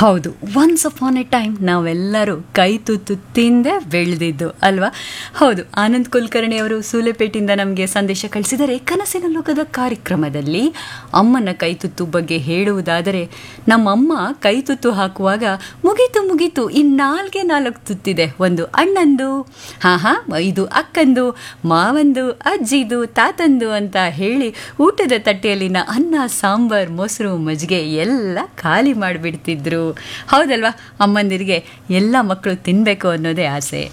ಹೌದು once upon A time ನಾವೆಲ್ಲರೂ ಕೈ ತುತ್ತು ತಿಂದೇ ಬೆಳೆದಿದ್ದು ಅಲ್ವಾ ಹೌದು ಆನಂದ್ ಕುಲಕರ್ಣಿ ಅವರು ಸೂಲೆಪೇಟಿಂದ ನಮಗೆ ಸಂದೇಶ ಕಳಿಸಿದರೆ ಕನಸಿನ ಲೋಕದ ಕಾರ್ಯಕ್ರಮದಲ್ಲಿ ಅಮ್ಮನ ಕೈ ತುತ್ತು ಬಗ್ಗೆ ಹೇಳುವುದಾದರೆ ನಮ್ಮಮ್ಮ ಕೈ ತುತ್ತು ಹಾಕುವಾಗ ಮುಗೀತು ಮುಗೀತು ಇನ್ನಾಲ್ಗೆ ನಾಲ್ಕು ತುತ್ತಿದೆ ಒಂದು ಅಣ್ಣಂದು ಹಾ ಹಾ ಇದು ಅಕ್ಕಂದು ಮಾವಂದು ಅಜ್ಜಿದು ತಾತಂದು ಅಂತ ಹೇಳಿ ಊಟದ ತಟ್ಟೆಯಲ್ಲಿನ ಅನ್ನ ಸಾಂಬಾರ್ ಮೊಸರು ಮಜ್ಜಿಗೆ ಎಲ್ಲ ಖಾಲಿ ಮಾಡಿಬಿಡ್ತಿದ್ರು ಹೌದಲ್ವಾ ಅಮ್ಮಂದಿರಿಗೆ ಎಲ್ಲ ಮಕ್ಕಳು ತಿನ್ನಬೇಕು ಅನ್ನೋದೇ ಆಸೆ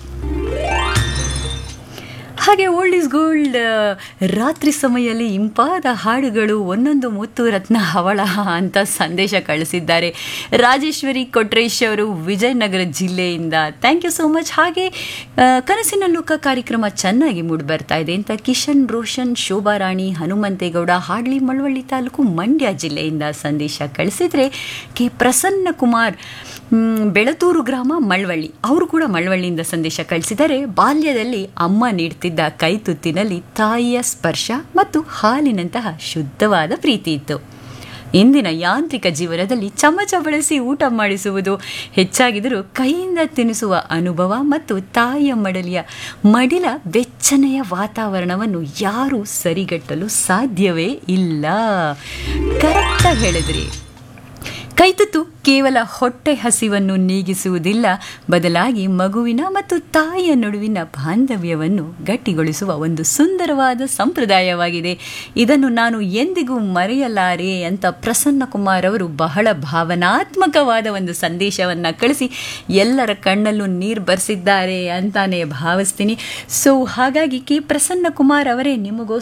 ಹಾಗೆ ಓಲ್ಡ್ ಇಸ್ ಗೋಲ್ಡ್ ರಾತ್ರಿ ಸಮಯದಲ್ಲಿ ಇಂಪಾದ ಹಾಡುಗಳು ಒಂದೊಂದು ಮುತ್ತು ರತ್ನ ಹವಳ ಅಂತ ಸಂದೇಶ ಕಳಿಸಿದ್ದಾರೆ ರಾಜೇಶ್ವರಿ ಕೊಟ್ರೇಶ್ ಅವರು ವಿಜಯನಗರ ಜಿಲ್ಲೆಯಿಂದ ಥ್ಯಾಂಕ್ ಯು ಸೋ ಮಚ್ ಹಾಗೆ ಆ, ಕನಸಿನ ಲೋಕ ಕಾರ್ಯಕ್ರಮ ಚೆನ್ನಾಗಿ ಮೂಡಿ ಬರ್ತಾ ಇದೆ ಅಂತ ಕಿಶನ್ ರೋಷನ್ ಶೋಭಾರಾಣಿ ಹನುಮಂತೇಗೌಡ ಹಾಡ್ಲಿ ಮಳವಳ್ಳಿ ತಾಲೂಕು ಮಂಡ್ಯ ಜಿಲ್ಲೆಯಿಂದ ಸಂದೇಶ ಕಳಿಸಿದರೆ ಕೆ ಪ್ರಸನ್ನ ಕುಮಾರ್ ಮ್, ಬೆಳತೂರು ಗ್ರಾಮ ಮಳವಳ್ಳಿ ಅವರು ಕೂಡ ಮಳವಳ್ಳಿಯಿಂದ ಸಂದೇಶ ಕಳಿಸಿದರೆ ಬಾಲ್ಯದಲ್ಲಿ ಅಮ್ಮ ನೀಡ್ತಿದ್ದ ಕೈ ತುತ್ತಿನಲ್ಲಿ ತಾಯಿಯ ಸ್ಪರ್ಶ ಮತ್ತು ಹಾಲಿನಂತಹ ಶುದ್ಧವಾದ ಪ್ರೀತಿ ಇತ್ತು ಇಂದಿನ ಯಾಂತ್ರಿಕ ಜೀವನದಲ್ಲಿ ಚಮಚ ಬಳಸಿ ಊಟ ಮಾಡಿಸುವುದು ಹೆಚ್ಚಾಗಿದ್ದರೂ ಕೈಯಿಂದ ತಿನ್ನಿಸುವ ಅನುಭವ ಮತ್ತು ತಾಯಿಯ ಮಡಲಿಯ ಮಡಿಲ ಬೆಚ್ಚನೆಯ ವಾತಾವರಣವನ್ನು ಯಾರೂ ಸರಿಗಟ್ಟಲು ಸಾಧ್ಯವೇ ಇಲ್ಲ ಕರೆಕ್ಟಾಗಿ ಹೇಳಿದ್ರಿ ಕೈತುತ್ತು ಕೇವಲ ಹೊಟ್ಟೆ ಹಸಿವನ್ನು ನೀಗಿಸುವುದಿಲ್ಲ ಬದಲಾಗಿ ಮಗುವಿನ ಮತ್ತು ತಾಯಿಯ ನಡುವಿನ ಬಾಂಧವ್ಯವನ್ನು ಗಟ್ಟಿಗೊಳಿಸುವ ಒಂದು ಸುಂದರವಾದ ಸಂಪ್ರದಾಯವಾಗಿದೆ ಇದನ್ನು ನಾನು ಎಂದಿಗೂ ಮರೆಯಲಾರೆ ಅಂತ ಪ್ರಸನ್ನ ಕುಮಾರ್ ಅವರು ಬಹಳ ಭಾವನಾತ್ಮಕವಾದ ಒಂದು ಸಂದೇಶವನ್ನು ಕಳಿಸಿ ಎಲ್ಲರ ಕಣ್ಣಲ್ಲೂ ನೀರು ಬರೆಸಿದ್ದಾರೆ ಅಂತಾನೆ ಭಾವಿಸ್ತೀನಿ ಸೊ ಹಾಗಾಗಿ ಕೆ ಪ್ರಸನ್ನ ಕುಮಾರ್ ಅವರೇ ನಿಮಗೋಸ್ಕರ